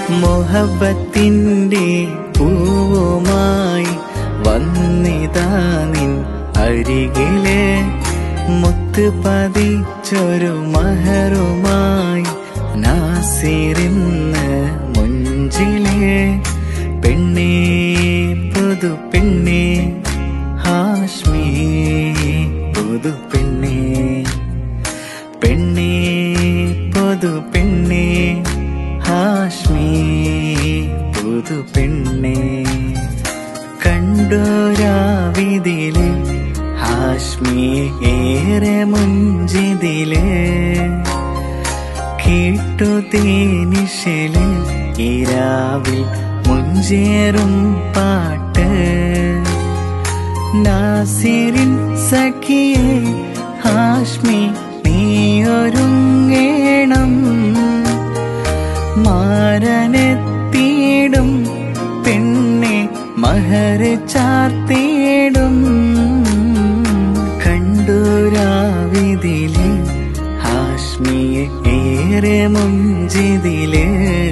മൊഹബത്തിൻ്റെ പൂവുമായി വന്നിതാ നിൻ അരികിലെ മുത്ത് പതിച്ചൊരു മഹറുമായി നാസിറിന്ന് മുഞ്ചിലെ പെണ്ണേ പുതു പെണ്ണേ ഹാഷ്മി പുതു പെണ്ണേ പെണ്ണേ പുതു പെണ്ണേ ഹാഷ്മി പുതു പെണ്ണേ കണ്ടോരാവിതിലെ ഹാഷ്മി ഏറെ മുഞ്ചിതിലെ കേട്ടു തേനിശല് ഇരാവിൽ മുഞ്ചേറും പാട്ട് നാസിരിൻ സഖിയെ ഹാഷ്മി നീയൊരുങ്ങേണം മാരനെത്തിയിടും പെണ്ണെ മഹർ ചാർത്തിയിടും കണ്ടൂരാവിതിലെ ഹാഷ്മിയെ ഏറെ മുഞ്ചിതിലേ